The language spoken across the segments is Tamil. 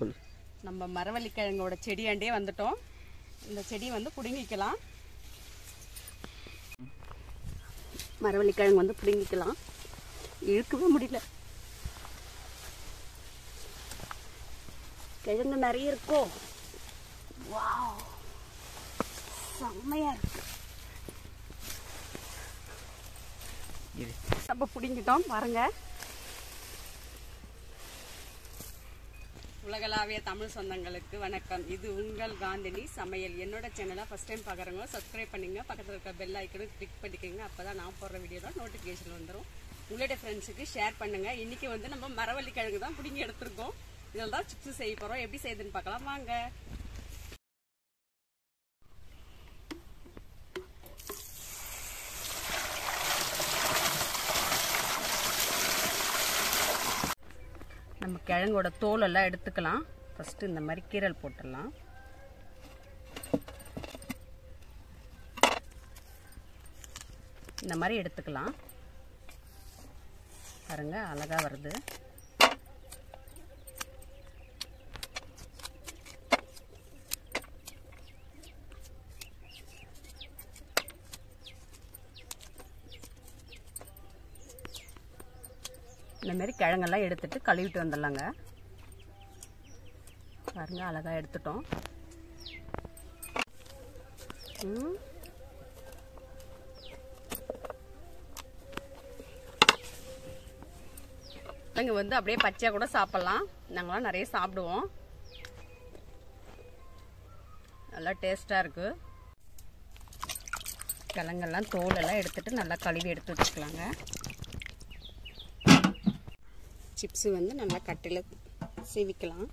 சொல்லு நம்ம மரவள்ளிக்கிழங்கோட செடியாண்டே வந்துட்டோம் இந்த செடியை வந்து பிடுங்கிக்கலாம் மரவள்ளிக்கிழங்கு வந்து பிடுங்கிக்கலாம் இழுக்கவே முடியல கிழங்கு நிறைய இருக்கோ வாவ் செம்மையா இருக்கு இரு நம்ம பிடிங்கிட்டோம் பாருங்க உலகளாவிய தமிழ் சொந்தங்களுக்கு வணக்கம் இது உங்கள் காந்தினி சமையல் என்னோட சேனலை ஃபஸ்ட் டைம் பார்க்குறவங்க சப்ஸ்கிரைப் பண்ணுங்க பக்கத்தில் இருக்க பெல் ஐக்கனும் கிளிக் பண்ணிக்கோங்க அப்போ தான் நான் போடுற வீடியோ தான் நோட்டிஃபிகேஷன் வந்துடும் உங்களுடைய ஃப்ரெண்ட்ஸுக்கு ஷேர் பண்ணுங்க இன்னைக்கு வந்து நம்ம மரவள்ளி கிழங்கு தான் பிடிங்கி எடுத்திருக்கோம் இதில் தான் சிப்ஸ் செய்ய போகிறோம் எப்படி செய்யுதுன்னு பார்க்கலாம் வாங்க நம்ம கிழங்கோட தோல் எல்லாம் எடுத்துக்கலாம் ஃபஸ்ட்டு இந்த மாதிரி கீரல் போட்டுடலாம் இந்த மாதிரி எடுத்துக்கலாம் பாருங்க அழகா வருது இந்த மாதிரி கிழங்கெல்லாம் எடுத்துட்டு கழுவிட்டு வந்துடலாங்க பாருங்க அழகா எடுத்துட்டோம் ம். கிழங்கு வந்து அப்படியே பச்சையாக கூட சாப்பிட்லாம் நாங்களாம் நிறைய சாப்பிடுவோம் நல்லா டேஸ்ட்டாக இருக்கு கிழங்கெல்லாம் தோலெல்லாம் எடுத்துட்டு நல்லா கழுவி எடுத்து வச்சுக்கலாங்க சிப்ஸு வந்து நல்லா கட்டில் சீவிக்கலாம்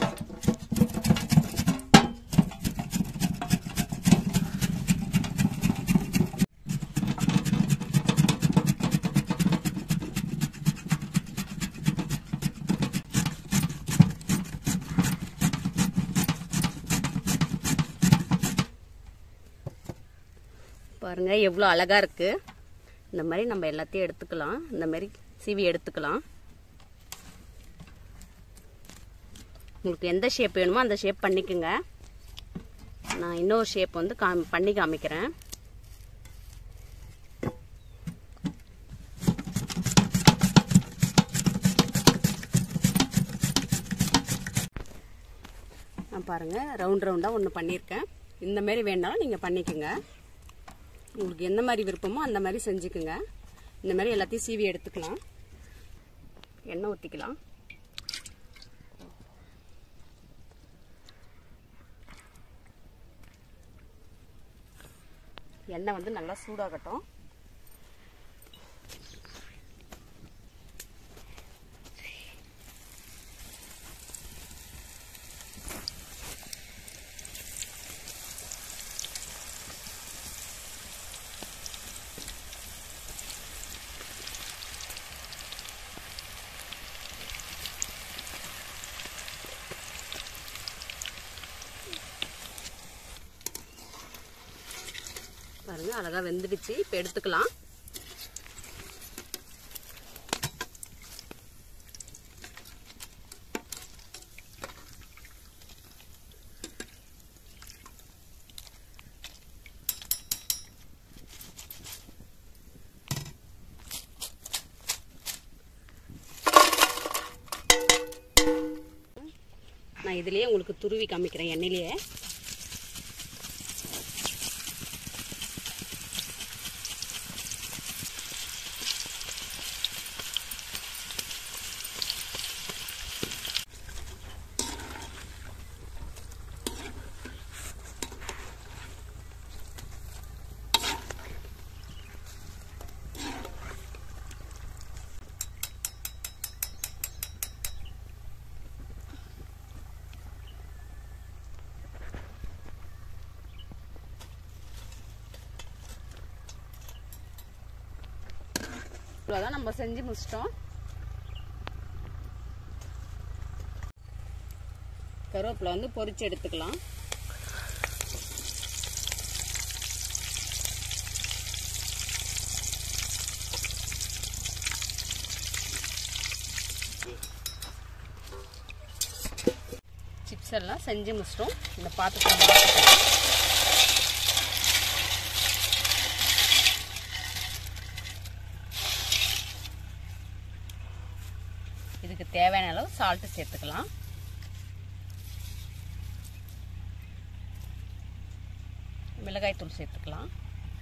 பாருங்க எவ்வளோ அழகா இருக்கு இந்த மாதிரி நம்ம எல்லாத்தையும் எடுத்துக்கலாம் இந்த மாதிரி சீவி எடுத்துக்கலாம் உங்களுக்கு எந்த ஷேப் வேணுமோ அந்த ஷேப் பண்ணிக்கோங்க நான் இன்னொரு ஷேப் வந்து காம் பண்ணி காமிக்கிறேன் நான் பாருங்கள் ரவுண்ட் ரவுண்டாக ஒன்று பண்ணியிருக்கேன் இந்த மாதிரி வேணாலும் நீங்கள் பண்ணிக்கோங்க உங்களுக்கு எந்த மாதிரி விருப்பமோ அந்த மாதிரி செஞ்சுக்குங்க இந்த மாதிரி எல்லாத்தையும் சீவி எடுத்துக்கலாம் எண்ணெய் ஊற்றிக்கலாம் எண்ணெய் வந்து நல்லா சூடாகட்டும் பாருங்க அழகா வெந்துடுச்சு இப்போ எடுத்துக்கலாம் நான் இதுலயே உங்களுக்கு துருவி காமிக்கிறேன் எண்ணெயிலேயே இவ்வளோதான் நம்ம செஞ்சு முடிச்சிட்டோம் கருவேப்பிலை வந்து பொரிச்சு எடுத்துக்கலாம் சிப்ஸ் எல்லாம் செஞ்சு முடிச்சிட்டோம் இந்த பாத்திரத்தில் மாற்றிக்கலாம் இதுக்கு தேவையான அளவு சால்ட்டு சேர்த்துக்கலாம் மிளகாய் தூள் சேர்த்துக்கலாம்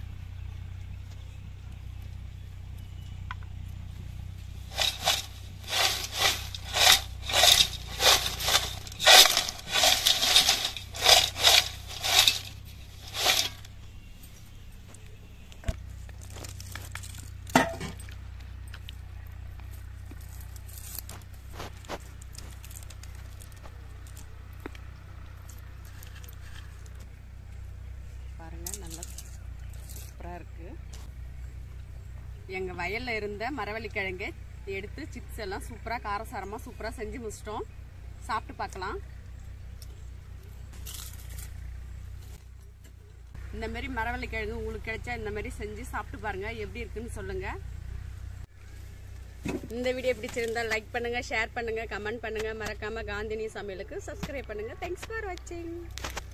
பாருங்க நல்லா சூப்பராக இருக்கு எங்கள் வயலில் இருந்த மரவள்ளி கிழங்கு எடுத்து சிப்ஸ் எல்லாம் சூப்பராக காரசாரமாக சூப்பராக செஞ்சு முடிச்சிட்டோம் சாப்பிட்டு பார்க்கலாம் இந்த மாதிரி மரவள்ளி கிழங்கு உங்களுக்கு கிடைச்சா இந்த மாதிரி செஞ்சு சாப்பிட்டு பாருங்க எப்படி இருக்குன்னு சொல்லுங்க இந்த வீடியோ பிடிச்சிருந்தா லைக் பண்ணுங்க ஷேர் பண்ணுங்க கமெண்ட் பண்ணுங்க மறக்காம காந்தினி சமையலுக்கு சப்ஸ்கிரைப் பண்ணுங்க தேங்க்ஸ் ஃபார் வாட்சிங்